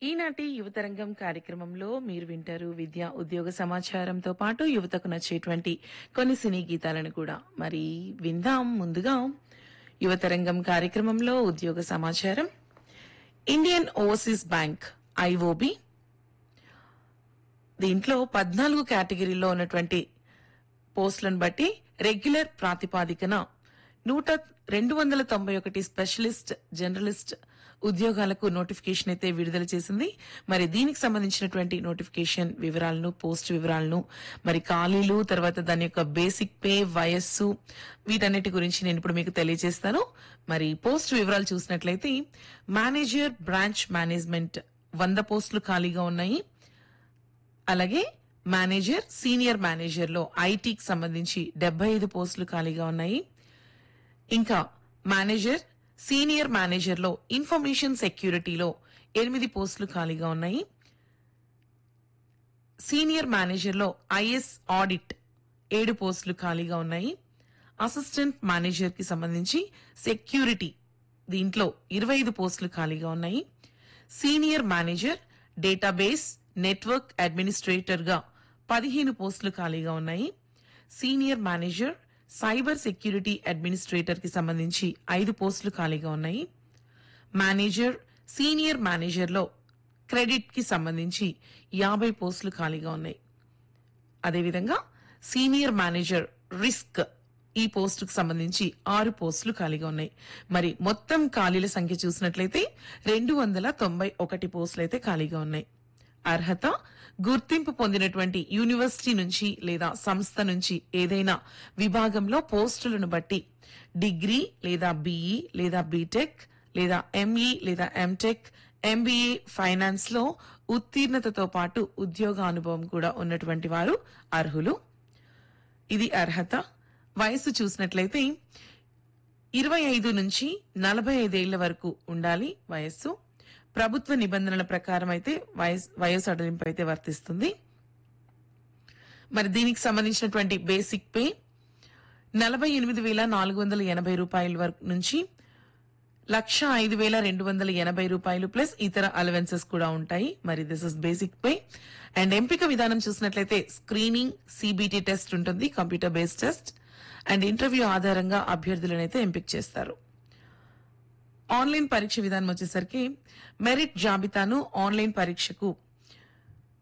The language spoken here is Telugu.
ఈనాటి యువతరంగం కార్యక్రమంలో మీరు వింటారు విద్య ఉద్యోగ సమాచారంతో పాటు యువతకు నచ్చేటువంటి కొన్ని సినీ గీతాలను కూడా మరి విందాం ముందుగా యువతరంగం కార్యక్రమంలో ఉద్యోగ సమాచారం ఇండియన్ ఓవర్సీస్ బ్యాంక్ ఐఓబి దీంట్లో పద్నాలుగు కేటగిరీల్లో ఉన్నటువంటి పోస్టులను బట్టి రెగ్యులర్ ప్రాతిపాదికన నూట రెండు వందల తొంభై ఒకటి స్పెషలిస్ట్ జర్నలిస్ట్ ఉద్యోగాలకు నోటిఫికేషన్ అయితే విడుదల చేసింది మరి దీనికి సంబంధించినటువంటి నోటిఫికేషన్ వివరాలను పోస్ట్ వివరాలను మరి ఖాళీలు తర్వాత దాని యొక్క బేసిక్ పే వయస్సు వీటన్నిటి గురించి నేను ఇప్పుడు మీకు తెలియజేస్తాను మరి పోస్ట్ వివరాలు చూసినట్లయితే మేనేజర్ బ్రాంచ్ మేనేజ్మెంట్ వంద పోస్టులు ఖాళీగా ఉన్నాయి అలాగే మేనేజర్ సీనియర్ మేనేజర్ లో ఐటీకి సంబంధించి డెబ్బై ఐదు పోస్టులు ఖాళీగా ఉన్నాయి ఇంకా మేనేజర్ సీనియర్ మేనేజర్ లో ఇన్ఫర్మేషన్ సెక్యూరిటీలో ఎనిమిది పోస్టులు ఖాళీగా ఉన్నాయి సీనియర్ మేనేజర్ లో ఐఎస్ ఆడిట్ ఏడు పోస్టులు ఖాళీగా ఉన్నాయి అసిస్టెంట్ మేనేజర్ కి సంబంధించి సెక్యూరిటీ దీంట్లో ఇరవై ఐదు పోస్టులు ఖాళీగా ఉన్నాయి senior manager database network administrator గా పదిహేను పోస్టులు ఖాళీగా ఉన్నాయి senior manager cyber security administrator కి సంబంధించి ఐదు పోస్టులు ఖాళీగా ఉన్నాయి మేనేజర్ సీనియర్ మేనేజర్ లో క్రెడిట్ కి సంబంధించి యాభై పోస్టులు ఖాళీగా ఉన్నాయి అదేవిధంగా సీనియర్ మేనేజర్ రిస్క్ ఈ పోస్టుకు సంబంధించి ఆరు పోస్టులు ఖాళీగా ఉన్నాయి మరి మొత్తం ఖాళీల సంఖ్య చూసినట్లయితే రెండు వందల తొంభై ఒకటి పోస్టులు అయితే ఖాళీగా ఉన్నాయి అర్హత గుర్తింపు పొందినటువంటి యూనివర్సిటీ నుంచి లేదా సంస్థ నుంచి ఏదైనా విభాగంలో పోస్టులను బట్టి డిగ్రీ లేదా బీఈ లేదా బీటెక్ లేదా ఎంఈ లేదా ఎంటెక్ ఎంబీఏ ఫైనాన్స్ లో ఉత్తీర్ణతతో పాటు ఉద్యోగ అనుభవం కూడా ఉన్నటువంటి వారు అర్హులు ఇది అర్హత వయసు చూసినట్లయితే ఇరవై ఐదు నుంచి నలభై ఐదేళ్ల వరకు ఉండాలి వయస్సు ప్రభుత్వ నిబంధనల ప్రకారం అయితే వయస్ వయసు అడలింపు అయితే వర్తిస్తుంది మరి దీనికి సంబంధించినటువంటి బేసిక్ పే నలభై ఎనిమిది వేల నాలుగు వందల ఎనభై రూపాయల వరకు నుంచి లక్ష ఐదు వేల రెండు వందల ఎనభై రూపాయలు ప్లస్ ఇతర అలవెన్సెస్ కూడా ఉంటాయి మరి this is basic pay and ఎంపిక విధానం చూసినట్లయితే స్క్రీనింగ్ సిబిటి టెస్ట్ ఉంటుంది computer based test and interview ఆధారంగా అభ్యర్థులను అయితే ఎంపిక చేస్తారు ఆన్లైన్ పరీక్ష విధానం వచ్చేసరికి మెరిట్ జాబితాను ఆన్లైన్ పరీక్షకు